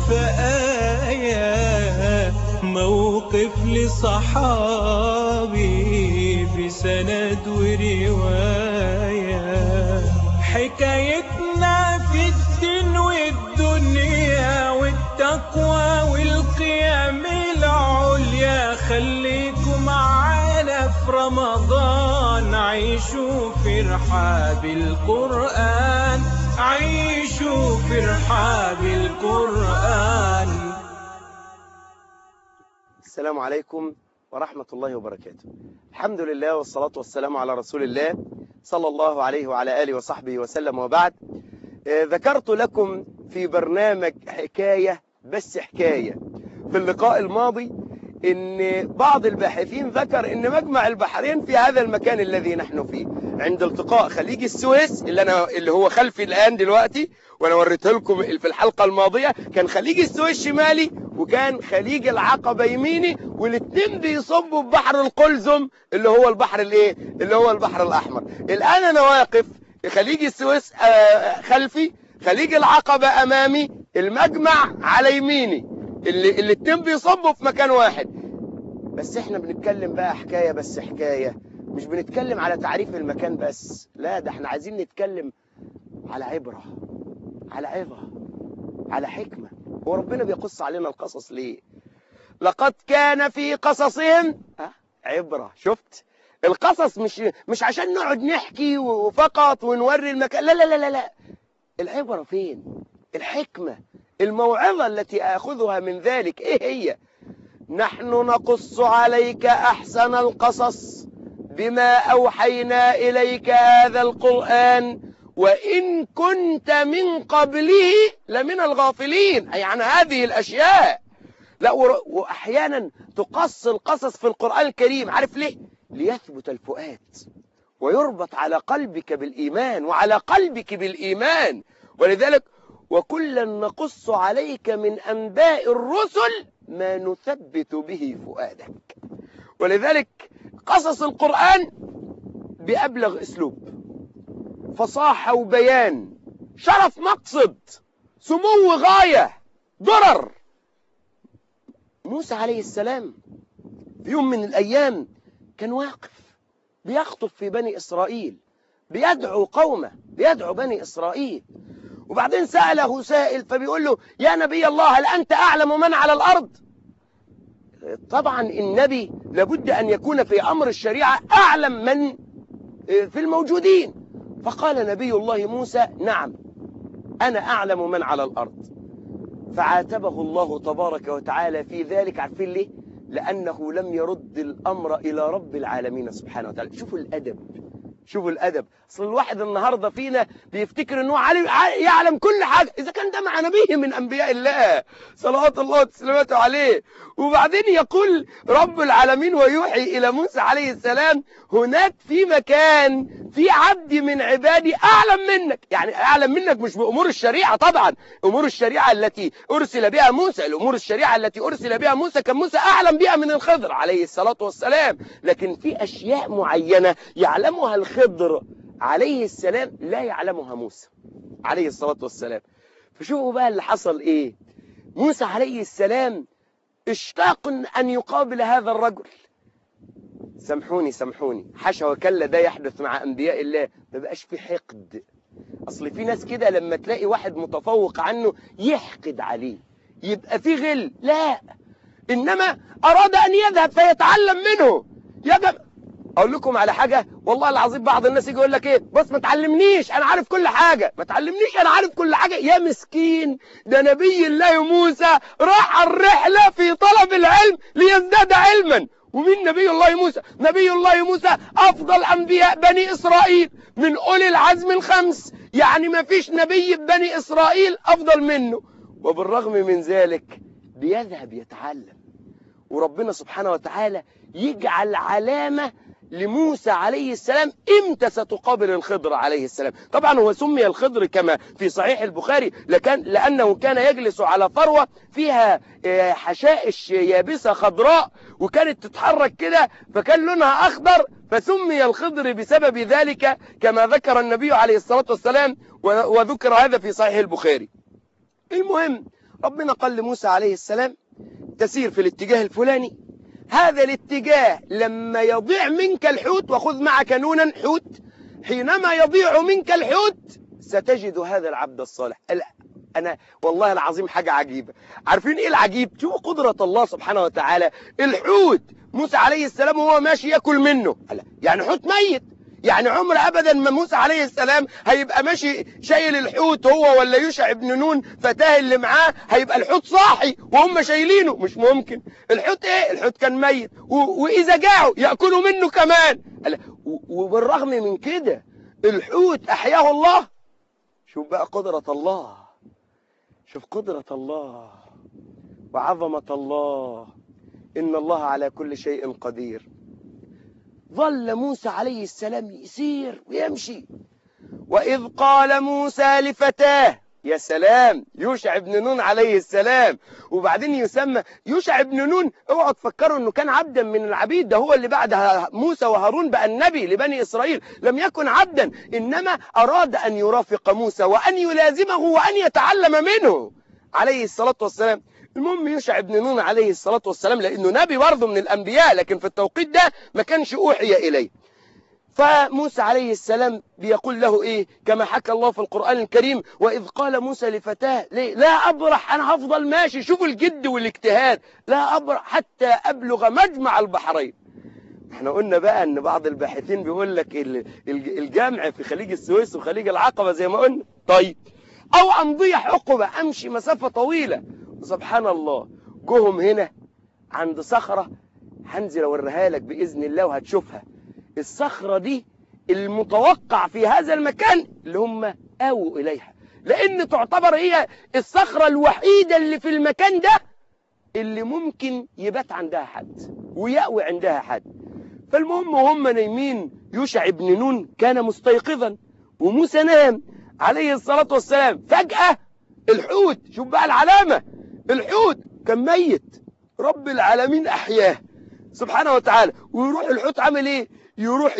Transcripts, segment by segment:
فآية موقف لصحابي في سند ورواية حكايتنا في الدين والدنيا والتقوى والقيام العليا خليكم معانا في رمضان عيشوا في رحاب القرآن عيشوا في رحاب القرآن السلام عليكم ورحمة الله وبركاته الحمد لله والصلاة والسلام على رسول الله صلى الله عليه وعلى آله وصحبه وسلم وبعد آه، ذكرت لكم في برنامج حكاية بس حكاية في اللقاء الماضي ان بعض الباحثين ذكر ان مجمع البحرين في هذا المكان الذي نحن فيه عند التقاء خليج السويس اللي انا اللي هو خلفي الان دلوقتي وانا وريته لكم في الحلقه الماضيه كان خليج السويس شمالي وكان خليج العقبه يميني والاثنين بيصبوا في بحر القلزم اللي هو البحر الايه اللي هو البحر الاحمر الان انا واقف في خليج السويس آه، خلفي خليج العقبه امامي المجمع على يميني اللي الاثنين بيصبوا في مكان واحد بس احنا بنتكلم بقى حكايه بس حكايه مش بنتكلم على تعريف المكان بس لا ده احنا عايزين نتكلم على عبره على عظه على حكمه هو ربنا بيقص علينا القصص ليه لقد كان في قصصهم أه؟ عبره شفت القصص مش مش عشان نقعد نحكي وفقط ونوري المكان لا لا لا لا, لا. العبره فين الحكمه الموعظه التي اخذها من ذلك ايه هي نحن نقص عليك احسن القصص بما اوحينا اليك هذا القران وان كنت من قبله لمن الغافلين اي عن هذه الاشياء لا واحيانا تقص القصص في القران الكريم عارف ليه ليثبت الفؤاد ويربط على قلبك بالايمان وعلى قلبك بالايمان ولذلك وكلا نقص عليك من انباء الرسل ما نثبت به فؤادك ولذلك قصص القرآن بأبلغ أسلوب فصاحة وبيان شرف مقصد سمو غاية درر موسى عليه السلام في يوم من الأيام كان واقف بيخطب في بني إسرائيل بيدعو قومه بيدعو بني إسرائيل وبعدين سأله سائل فبيقول له يا نبي الله هل أنت أعلم من على الأرض طبعا النبي لابد أن يكون في أمر الشريعة أعلم من في الموجودين فقال نبي الله موسى نعم أنا أعلم من على الأرض فعاتبه الله تبارك وتعالى في ذلك عارفين ليه لأنه لم يرد الأمر إلى رب العالمين سبحانه وتعالى شوفوا الأدب شوفوا الأدب أصل الواحد النهاردة فينا بيفتكر أنه يعلم كل حاجة إذا كان ده مع نبي من أنبياء الله صلوات الله وتسليماته عليه وبعدين يقول رب العالمين ويوحي إلى موسى عليه السلام هناك في مكان في عبد من عبادي أعلم منك يعني أعلم منك مش بأمور الشريعة طبعا أمور الشريعة التي أرسل بها موسى الأمور الشريعة التي أرسل بها موسى كان موسى أعلم بها من الخضر عليه الصلاة والسلام لكن في أشياء معينة يعلمها الخضر عليه السلام لا يعلمها موسى عليه الصلاة والسلام فشوفوا بقى اللي حصل إيه موسى عليه السلام اشتاق أن يقابل هذا الرجل سامحوني سامحوني حاشا وكلا ده يحدث مع أنبياء الله ما بقاش في حقد أصل في ناس كده لما تلاقي واحد متفوق عنه يحقد عليه يبقى في غل لا إنما أراد أن يذهب فيتعلم منه يذهب اقول لكم على حاجه والله العظيم بعض الناس يجي يقول لك ايه بص ما تعلمنيش انا عارف كل حاجه ما تعلمنيش انا عارف كل حاجه يا مسكين ده نبي الله موسى راح الرحله في طلب العلم ليزداد علما ومين نبي الله موسى نبي الله موسى افضل انبياء بني اسرائيل من اولي العزم الخمس يعني ما فيش نبي بني اسرائيل افضل منه وبالرغم من ذلك بيذهب يتعلم وربنا سبحانه وتعالى يجعل علامه لموسى عليه السلام امتى ستقابل الخضر عليه السلام طبعا هو سمي الخضر كما في صحيح البخاري لكان لأنه كان يجلس على فروة فيها حشائش يابسة خضراء وكانت تتحرك كده فكان لونها أخضر فسمي الخضر بسبب ذلك كما ذكر النبي عليه الصلاة والسلام وذكر هذا في صحيح البخاري المهم ربنا قال لموسى عليه السلام تسير في الاتجاه الفلاني هذا الاتجاه لما يضيع منك الحوت وخذ معك نونا حوت حينما يضيع منك الحوت ستجد هذا العبد الصالح أنا والله العظيم حاجة عجيبة عارفين إيه العجيب شوفوا قدرة الله سبحانه وتعالى الحوت موسى عليه السلام وهو ماشي يأكل منه يعني حوت ميت يعني عمر ابدا ما موسى عليه السلام هيبقى ماشي شايل الحوت هو ولا يوشع ابن نون فتاه اللي معاه هيبقى الحوت صاحي وهم شايلينه مش ممكن الحوت ايه الحوت كان ميت واذا جاعوا ياكلوا منه كمان وبالرغم من كده الحوت احياه الله شوف بقى قدرة الله شوف قدرة الله وعظمة الله إن الله على كل شيء قدير ظل موسى عليه السلام يسير ويمشي وإذ قال موسى لفتاه يا سلام يوشع بن نون عليه السلام وبعدين يسمى يوشع بن نون اوعوا تفكروا انه كان عبدا من العبيد ده هو اللي بعد موسى وهارون بقى النبي لبني اسرائيل لم يكن عبدا انما اراد ان يرافق موسى وان يلازمه وان يتعلم منه عليه الصلاه والسلام المهم يوشع بن نون عليه الصلاة والسلام لأنه نبي برضه من الأنبياء لكن في التوقيت ده ما كانش أوحي إليه فموسى عليه السلام بيقول له إيه كما حكى الله في القرآن الكريم وإذ قال موسى لفتاه ليه لا أبرح أنا هفضل ماشي شوفوا الجد والاجتهاد لا أبرح حتى أبلغ مجمع البحرين احنا قلنا بقى ان بعض الباحثين بيقول لك الجمع في خليج السويس وخليج العقبة زي ما قلنا طيب او امضي حقبة امشي مسافة طويلة سبحان الله جهم هنا عند صخرة هنزل اوريها لك باذن الله وهتشوفها الصخرة دي المتوقع في هذا المكان اللي هم اووا اليها لان تعتبر هي الصخرة الوحيدة اللي في المكان ده اللي ممكن يبات عندها حد ويأوي عندها حد فالمهم وهم نايمين يوشع بن نون كان مستيقظا وموسى نام عليه الصلاة والسلام فجأة الحوت شوف بقى العلامة الحوت كان ميت رب العالمين أحياه سبحانه وتعالى ويروح الحوت عامل ايه يروح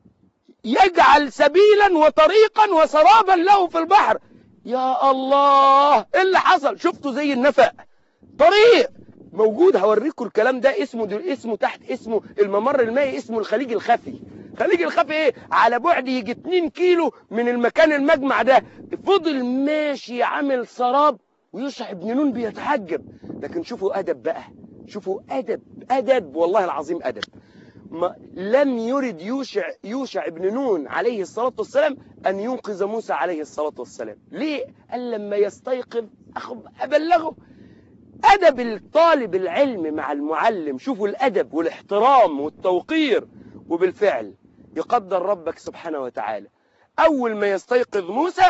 يجعل سبيلا وطريقا وسرابا له في البحر يا الله ايه اللي حصل شفتوا زي النفق طريق موجود هوريكم الكلام ده اسمه ده اسمه تحت اسمه الممر المائي اسمه الخليج الخفي الخليج الخفي ايه على بعد يجي 2 كيلو من المكان المجمع ده فضل ماشي عامل سراب ويوشع بن نون بيتحجب لكن شوفوا ادب بقى شوفوا ادب ادب والله العظيم ادب ما لم يرد يوشع يوشع بن نون عليه الصلاة والسلام أن ينقذ موسى عليه الصلاة والسلام ليه؟ قال لما يستيقظ أبلغه أدب الطالب العلم مع المعلم شوفوا الأدب والاحترام والتوقير وبالفعل يقدر ربك سبحانه وتعالى أول ما يستيقظ موسى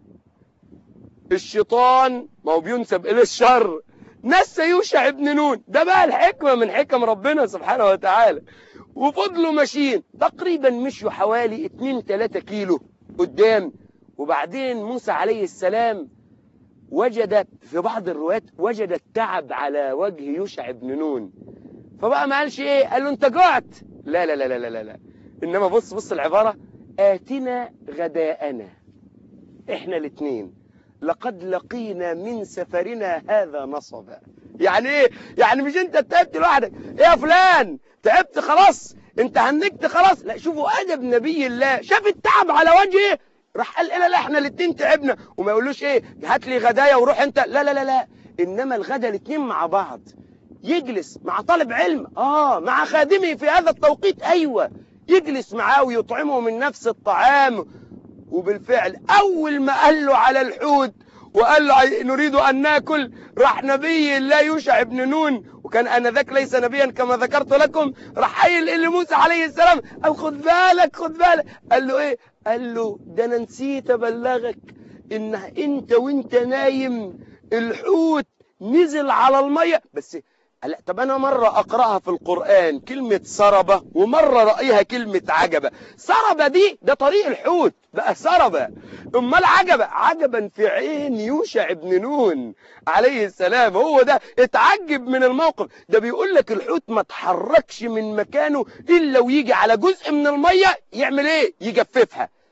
الشيطان ما هو بينسب إلى الشر نسى يوشع ابن نون ده بقى الحكمة من حكم ربنا سبحانه وتعالى وفضلوا ماشيين تقريبا مشوا حوالي 2-3 كيلو قدام وبعدين موسى عليه السلام وجد في بعض الروايات وجد التعب على وجه يوشع بن نون فبقى ما قالش ايه قال له انت جعت لا لا لا لا لا لا انما بص بص العبارة آتنا غداءنا احنا الاثنين لقد لقينا من سفرنا هذا نصبا يعني ايه يعني مش انت تعبت لوحدك ايه يا فلان تعبت خلاص انت هنكت خلاص لا شوفوا ادب نبي الله شاف التعب على وجهه راح قال لا لا احنا الاثنين تعبنا وما يقولوش ايه هات لي غدايا وروح انت لا لا لا لا انما الغدا الاثنين مع بعض يجلس مع طالب علم اه مع خادمه في هذا التوقيت ايوه يجلس معاه ويطعمه من نفس الطعام وبالفعل اول ما قال له على الحوت وقال له نريد ان ناكل راح نبي الله يوشع بن نون وكان انذاك ليس نبيا كما ذكرت لكم راح قايل لموسى عليه السلام قال خد بالك خد بالك قال له ايه قال له ده انا نسيت ابلغك ان انت وانت نايم الحوت نزل على الميه بس لا طب انا مرة اقرأها في القرآن كلمة سربة ومرة رأيها كلمة عجبة سربة دي ده طريق الحوت بقى سربة امال عجبة عجبا في عين يوشع بن نون عليه السلام هو ده اتعجب من الموقف ده بيقول لك الحوت ما تحركش من مكانه الا ويجي على جزء من المية يعمل ايه يجففها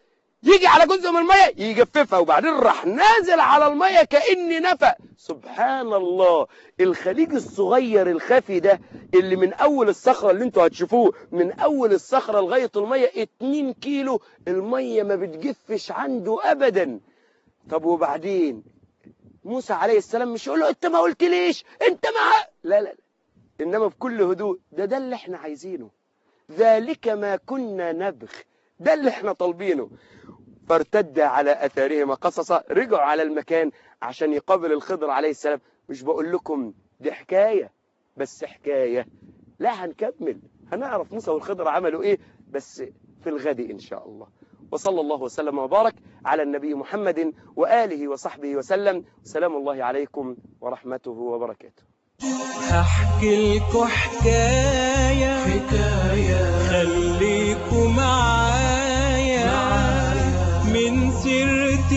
يجي على جزء من الميه يجففها وبعدين راح نازل على الميه كأن نفق سبحان الله الخليج الصغير الخفي ده اللي من اول الصخره اللي انتوا هتشوفوه من اول الصخره لغايه الميه 2 كيلو الميه ما بتجفش عنده ابدا طب وبعدين موسى عليه السلام مش يقول له انت ما قلت ليش انت ما لا لا لا انما بكل هدوء ده ده اللي احنا عايزينه ذلك ما كنا نبغ ده اللي احنا طالبينه فارتد على اثارهما قصصا رجعوا على المكان عشان يقابل الخضر عليه السلام مش بقول لكم دي حكايه بس حكايه لا هنكمل هنعرف موسى والخضر عملوا ايه بس في الغد ان شاء الله وصلى الله وسلم وبارك على النبي محمد واله وصحبه وسلم سلام الله عليكم ورحمته وبركاته هحكي لكم حكاية حكاية خليكوا معايا من سيرة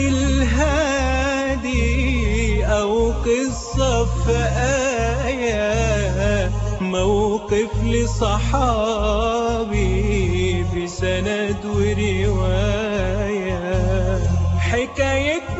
الهادي أو قصة في آية موقف لصحابي في سند ورواية حكايتنا